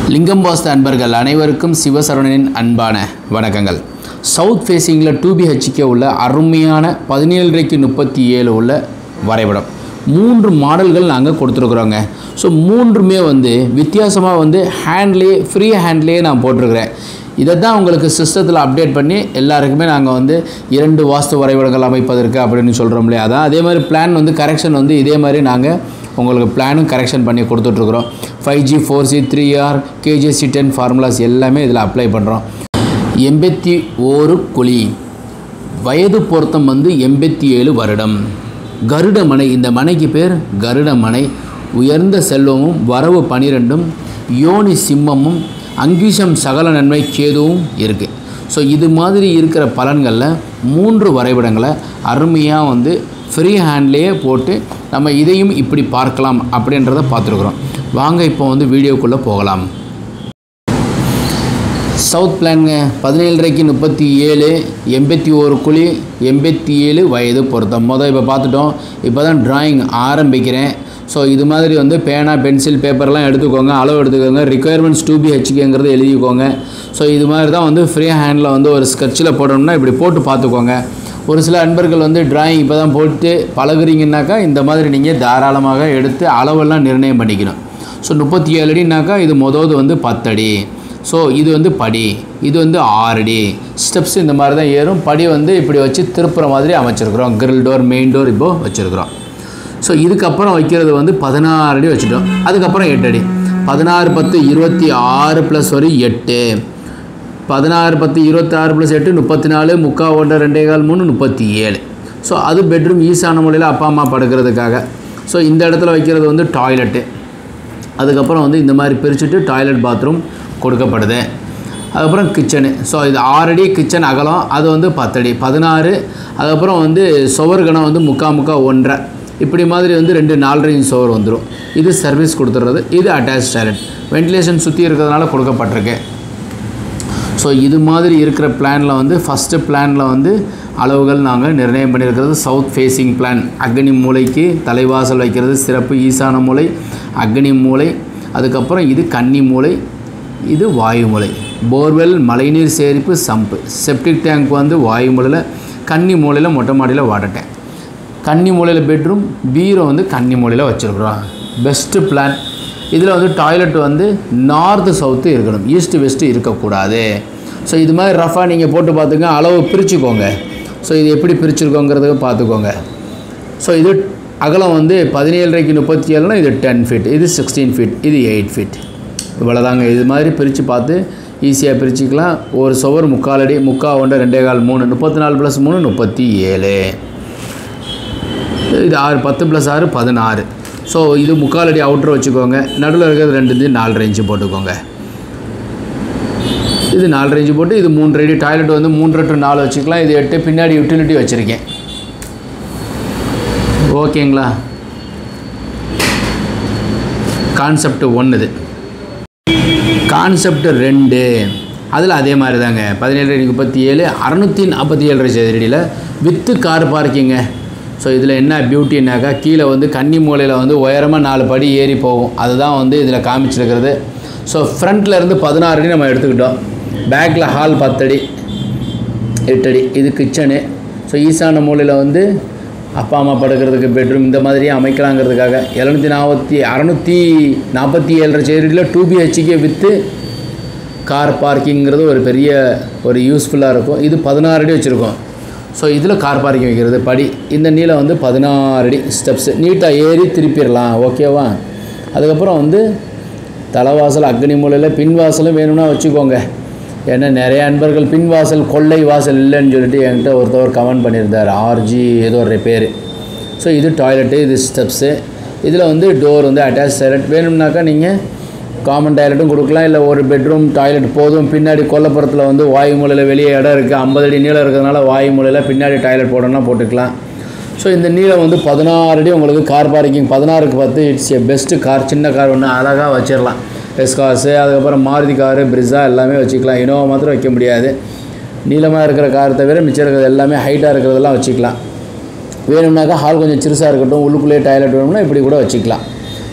லிங்கம் வாஸ்து அன்பர்கள் அனைவருக்கும் சிவசரவணனின் அன்பான வணக்கங்கள் சவுத் ஃபேஸிங்கில் டூ பிஹெச்கே உள்ள அருமையான பதினேழரைக்கு முப்பத்தி ஏழு உள்ள வரைபடம் மூன்று மாடல்கள் நாங்கள் கொடுத்துருக்குறோங்க ஸோ மூன்றுமே வந்து வித்தியாசமாக வந்து ஹேண்ட்லேயே ஃப்ரீ ஹேண்ட்லேயே நான் போட்டிருக்கிறேன் இதை தான் உங்களுக்கு சிஸ்டத்தில் அப்டேட் பண்ணி எல்லாருக்குமே நாங்கள் வந்து இரண்டு வாஸ்து வரைபடங்கள் அமைப்பதற்கு அப்படின்னு சொல்கிறோம் இல்லையா அதான் அதே மாதிரி பிளான் வந்து கரெக்ஷன் வந்து இதே மாதிரி நாங்கள் உங்களுக்கு பிளானும் கரெக்ஷன் பண்ணி கொடுத்துட்ருக்குறோம் five G four G three R KGC ten formulas எல்லாமே இதில் அப்ளை பண்ணுறோம் எண்பத்தி ஓரு குழி வயது பொருத்தம் வந்து எண்பத்தி ஏழு வருடம் கருட மனை இந்த மனைக்கு பேர் கருட மனை உயர்ந்த செல்வமும் வரவு பனிரெண்டும் யோனி சிம்மமும் அங்கீஷம் சகல நன்மை கேதுவும் இருக்குது ஸோ இது மாதிரி இருக்கிற பலன்களில் மூன்று வரைபடங்களை அருமையாக வந்து ஃப்ரீ ஹேண்ட்லேயே போட்டு நம்ம இதையும் இப்படி பார்க்கலாம் அப்படின்றத பார்த்துருக்குறோம் வாங்க இப்போ வந்து வீடியோக்குள்ளே போகலாம் சவுத் பிளானுங்க பதினேழரைக்கு முப்பத்தி ஏழு எண்பத்தி ஒரு குழி எண்பத்தி ஏழு வயது பொருத்தம் மொதல் இப்போ பார்த்துட்டோம் இப்போ தான் ட்ராயிங் ஆரம்பிக்கிறேன் ஸோ இது மாதிரி வந்து பேனா பென்சில் பேப்பர்லாம் எடுத்துக்கோங்க அளவு எடுத்துக்கோங்க ரிக்குயர்மெண்ட்ஸ் டூ பிஹெச்கேங்கிறத எழுதிக்கோங்க ஸோ இது மாதிரி தான் வந்து ஃப்ரீ ஹேண்டில் வந்து ஒரு ஸ்கெட்சில் போடணும்னா இப்படி போட்டு பார்த்துக்கோங்க ஒரு சில அன்பர்கள் வந்து டிராயிங் இப்போ தான் போட்டு பழகுறீங்கன்னாக்கா இந்த மாதிரி நீங்கள் தாராளமாக எடுத்து அளவெல்லாம் நிர்ணயம் பண்ணிக்கணும் ஸோ முப்பத்தி ஏழு அடினாக்கா இது மொதல் வந்து பத்தடி ஸோ இது வந்து படி இது வந்து ஆறடி ஸ்டெப்ஸ் இந்த மாதிரி தான் ஏறும் படி வந்து இப்படி வச்சு திருப்புற மாதிரி அமைச்சிருக்கிறோம் கிரில் டோர் மெயின் டோர் இப்போது வச்சுருக்குறோம் ஸோ இதுக்கப்புறம் வைக்கிறது வந்து பதினாறு அடி வச்சுட்டோம் அதுக்கப்புறம் எட்டு அடி பதினாறு பத்து இருபத்தி ஆறு ப்ளஸ் ஒரு எட்டு பதினாறு பத்து இருபத்தாறு ப்ளஸ் எட்டு முப்பத்தி நாலு முக்கா ஒன்றரை ரெண்டே கால் மூணு முப்பத்தி ஏழு ஸோ அது பெட்ரூம் ஈசான முறையில் அப்பா அம்மா படுக்கிறதுக்காக ஸோ இந்த இடத்துல வைக்கிறது வந்து டாய்லெட்டு அதுக்கப்புறம் வந்து இந்த மாதிரி பிரிச்சுட்டு டாய்லெட் பாத்ரூம் கொடுக்கப்படுது அதுக்கப்புறம் கிச்சனு ஸோ இது ஆறடி கிச்சன் அகலம் அது வந்து பத்தடி பதினாறு அதுக்கப்புறம் வந்து சுவர் கணம் வந்து முக்கா முக்கா ஒன்றரை இப்படி மாதிரி வந்து ரெண்டு நாலரை இன்ச் சுவர் வந்துடும் இது சர்வீஸ் கொடுத்துட்றது இது அட்டாச் டாய்லெட் வென்டிலேஷன் சுற்றி இருக்கிறதுனால கொடுக்கப்பட்டிருக்கு ஸோ இது மாதிரி இருக்கிற பிளானில் வந்து ஃபஸ்ட்டு பிளானில் வந்து அளவுகள் நாங்கள் நிர்ணயம் பண்ணியிருக்கிறது சவுத் ஃபேஸிங் பிளான் அக்னி மூளைக்கு தலைவாசல் வைக்கிறது சிறப்பு ஈசான மூளை அக்னி மூளை அதுக்கப்புறம் இது கன்னி மூளை இது வாயு மூளை போர்வெல் மழைநீர் சேரிப்பு சம்பு செப்டிக் டேங்க் வந்து வாயு மூலையில் கன்னி மூலையில் மொட்டை மாடியில் வாட்டர் டேங்க் கன்னி மூலையில் பெட்ரூம் பீரோ வந்து கன்னி மூலையில் வச்சுருக்குறோம் பெஸ்ட்டு பிளான் இதில் வந்து டாய்லெட் வந்து நார்த்து சவுத்து இருக்கணும் ஈஸ்ட்டு வெஸ்ட்டு இருக்கக்கூடாது ஸோ இது மாதிரி ரஃபாக நீங்கள் போட்டு பார்த்துங்க அளவு பிரிச்சுக்கோங்க ஸோ இது எப்படி பிரிச்சிருக்கோங்கிறதுக்கு பார்த்துக்கோங்க ஸோ இது அகலம் வந்து பதினேழரைக்கு முப்பத்தி ஏழுனா இது டென் ஃபீட் இது சிக்ஸ்டீன் ஃபீட் இது எயிட் ஃபீட் இவ்வளோதாங்க இது மாதிரி பிரித்து பார்த்து ஈஸியாக பிரிச்சுக்கலாம் ஒரு சுவர் முக்கால் அடி முக்கால் ஒன்று ரெண்டே கால் மூணு முப்பத்தி நாலு ப்ளஸ் மூணு முப்பத்தி ஏழு இது ஆறு பத்து ப்ளஸ் ஆறு பதினாறு ஸோ இது முக்கால் அடி அவுட்ரு வச்சுக்கோங்க நடுவில் இருக்கிறது ரெண்டு இது நாலு இன்ச்சு போட்டுக்கோங்க இது நாலு இன்ச்சு போட்டு இது மூன்று அடி டாய்லெட் வந்து மூன்று டு நாலு வச்சுக்கலாம் இது எட்டு பின்னாடி யூட்டிலிட்டி வச்சுருக்கேன் ஓகேங்களா கான்செப்ட் ஒன்று இது கான்செப்ட் ரெண்டு அதில் அதே மாதிரி தாங்க பதினேழு முப்பத்தி ஏழு அறநூற்றி நாற்பத்தி ஏழரை சதுரடியில் வித்து கார் பார்க்கிங்க ஸோ இதில் என்ன பியூட்டின்னாக்கா கீழே வந்து கன்னி மூலையில் வந்து உயரமாக நாலு படி ஏறி போகும் அதுதான் வந்து இதில் காமிச்சிருக்கிறது ஸோ ஃப்ரண்ட்டில் இருந்து பதினாறு அடி நம்ம எடுத்துக்கிட்டோம் பேக்கில் ஹால் பத்தடி எட்டடி இது கிச்சனு ஸோ ஈசான மூலையில் வந்து அப்பா அம்மா படுக்கிறதுக்கு பெட்ரூம் இந்த மாதிரியே அமைக்கலாங்கிறதுக்காக எழுநூற்றி நாற்பத்தி அறநூற்றி நாற்பத்தி ஏழரை சேரியில் டூ பிஹெச்கே விற்று கார் பார்க்கிங்கிறது ஒரு பெரிய ஒரு யூஸ்ஃபுல்லாக இருக்கும் இது பதினாறு அடி வச்சுருக்கோம் ஸோ இதில் கார் பார்க்கிங் வைக்கிறது படி இந்த நீளம் வந்து பதினாறு அடி ஸ்டெப்ஸு நீட்டாக ஏறி திருப்பிடலாம் ஓகேவா அதுக்கப்புறம் வந்து தலைவாசல் அக்னி மூலையில் பின் வாசலும் வேணும்னா வச்சுக்கோங்க ஏன்னா நிறைய அன்பர்கள் பின் வாசல் கொள்ளை வாசல் இல்லைன்னு சொல்லிட்டு என்கிட்ட ஒருத்தவர் கமெண்ட் பண்ணியிருந்தார் ஆர்ஜி ஏதோ ஒரு பேர் ஸோ இது டாய்லெட்டு இது ஸ்டெப்ஸு இதில் வந்து டோர் வந்து அட்டாச் டாய்லெட் வேணும்னாக்கா நீங்கள் காமன் டாய்லெட்டும் கொடுக்கலாம் இல்லை ஒரு பெட்ரூம் டாய்லெட் போதும் பின்னாடி கொல்லப்புறத்தில் வந்து வாயு மூலையில் வெளியே இடம் இருக்குது ஐம்பது அடி நீளம் இருக்கிறதுனால வாயு மூலையில் பின்னாடி டாய்லெட் போடணும்னா போட்டுக்கலாம் ஸோ இந்த நீளம் வந்து பதினாறு அடி உங்களுக்கு கார் பார்க்கிங் பதினாறுக்கு பத்து இட்ஸ் எ பெஸ்ட்டு கார் சின்ன கார் ஒன்று அழகாக வச்சிடலாம் எஸ்காஸு அதுக்கப்புறம் மாருதி காரு பிரிஸா எல்லாமே வச்சுக்கலாம் இனோவா மாத்திரம் வைக்க முடியாது நீளமாக இருக்கிற கார் தவிர மிச்சம் இருக்கிறது எல்லாமே ஹைட்டாக இருக்கிறதெல்லாம் வச்சுக்கலாம் வேணும்னாக்கா ஹால் கொஞ்சம் சிறுசாக இருக்கட்டும் உள்ளுக்குள்ளேயே டாய்லெட் வேணும்னா இப்படி கூட வச்சுக்கலாம்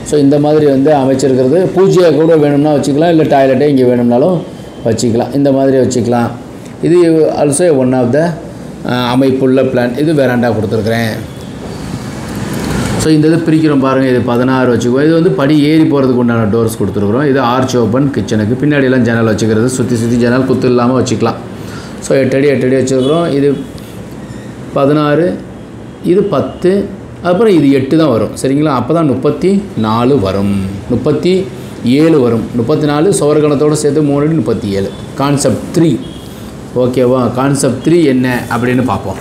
ஸோ இந்த மாதிரி வந்து அமைச்சிருக்கிறது பூஜையை கூட வேணும்னா வச்சுக்கலாம் இல்லை டாய்லெட்டே இங்கே வேணும்னாலும் வச்சுக்கலாம் இந்த மாதிரி வச்சுக்கலாம் இது ஆல்சோ ஒன் ஆஃப் த அமைப்புள்ள பிளான் இது வேறாண்டா கொடுத்துருக்குறேன் ஸோ இந்த இது பிரிக்கிறோம் பாருங்கள் இது பதினாறு வச்சுக்குவோம் இது வந்து படி ஏறி போகிறதுக்கு உண்டான டோர்ஸ் கொடுத்துருக்குறோம் இது ஆர்ச் ஓப்பன் கிச்சனுக்கு பின்னாடியெல்லாம் ஜன்னல் வச்சுக்கிறது சுற்றி சுற்றி ஜன்னல் குத்து இல்லாமல் வச்சுக்கலாம் ஸோ எட்டு அடி எட்டு அடி வச்சுருக்குறோம் இது பதினாறு இது பத்து அப்புறம் இது எட்டு தான் வரும் சரிங்களா அப்போ தான் முப்பத்தி நாலு வரும் முப்பத்தி ஏழு வரும் முப்பத்தி நாலு சோரகணத்தோடு சேர்த்து மூணு அடி முப்பத்தி ஏழு கான்செப்ட் த்ரீ ஓகேவா கான்செப்ட் த்ரீ என்ன அப்படின்னு பார்ப்போம்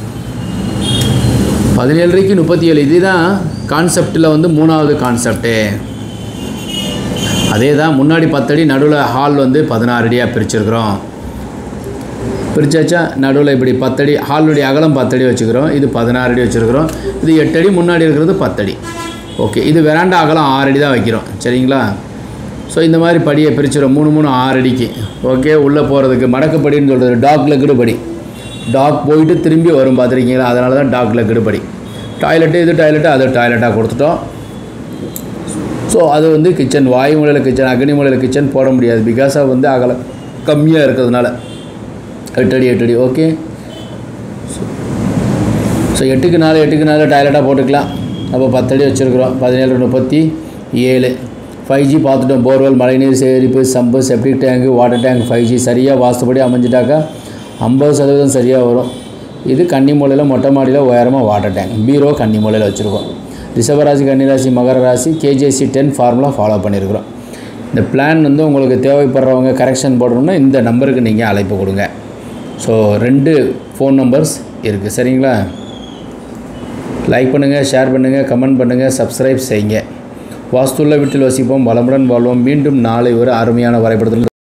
பதினேழரைக்கு முப்பத்தி ஏழு இதுதான் கான்செப்டில் வந்து மூணாவது கான்செப்ட்டு அதே தான் முன்னாடி பத்தடி நடுவில் ஹால் வந்து பதினாறு அடியாக பிரிச்சிருக்கிறோம் பிரிச்சாச்சா நடுவில் இப்படி பத்தடி ஹாலுடைய அகலம் பத்தடி வச்சுக்கிறோம் இது பதினாறு அடி வச்சுருக்கிறோம் இது எட்டு அடி முன்னாடி இருக்கிறது பத்தடி ஓகே இது வெராண்டா அகலம் ஆறு அடி தான் வைக்கிறோம் சரிங்களா ஸோ இந்த மாதிரி படியை பிரிச்சிடும் மூணு மூணு ஆறு அடிக்கு ஓகே உள்ளே போகிறதுக்கு மடக்குப்படின்னு சொல்கிறது டாக் லெக்குடு படி டாக் போயிட்டு திரும்பி வரும் பார்த்துருக்கீங்களா அதனால தான் டாக் லெக்குடு படி டாய்லெட்டு இது டாய்லெட்டு அது டாய்லெட்டாக கொடுத்துட்டோம் ஸோ அது வந்து கிச்சன் வாயு மூலையில் கிச்சன் அக்னி மூலையில் கிச்சன் போட முடியாது பிகாஸ் ஆஃப் வந்து அகலம் கம்மியாக இருக்கிறதுனால எட்டடி எட்டடி ஓகே ஸோ எட்டுக்கு நாலு எட்டுக்கு நாலு டாய்லெட்டாக போட்டுக்கலாம் அப்போ பத்தடி வச்சுருக்குறோம் பதினேழு முப்பத்தி ஏழு ஃபைவ் ஜி பார்த்துட்டோம் போர்வெல் மழைநீர் சேகரிப்பு sump septic tank water tank five G சரியாக வாஸ்துபடி அமைஞ்சிட்டாக்கா ஐம்பது சதவீதம் சரியாக வரும் இது கன்னிமூலையில் மொட்டை மாடியில் உயரமாக வாட்டர் டேங்க் பீரோ கன்னிமூலையில் வச்சுருக்கோம் ரிஷபராசி கன்னிராசி மகர ராசி கேஜேசி டென் ஃபார்முலா ஃபாலோ பண்ணியிருக்கிறோம் இந்த பிளான் வந்து உங்களுக்கு தேவைப்படுறவங்க கரெக்ஷன் போடணும்னா இந்த நம்பருக்கு நீங்கள் அழைப்பு கொடுங்க ஸோ ரெண்டு ஃபோன் நம்பர்ஸ் இருக்குது சரிங்களா லைக் பண்ணுங்கள் ஷேர் பண்ணுங்கள் கமெண்ட் பண்ணுங்கள் சப்ஸ்கிரைப் செய்யுங்க வாஸ்துள்ள வீட்டில் வசிப்போம் வளமுடன் வாழ்வோம் மீண்டும் நாளை ஒரு அருமையான வரைபடத்தில்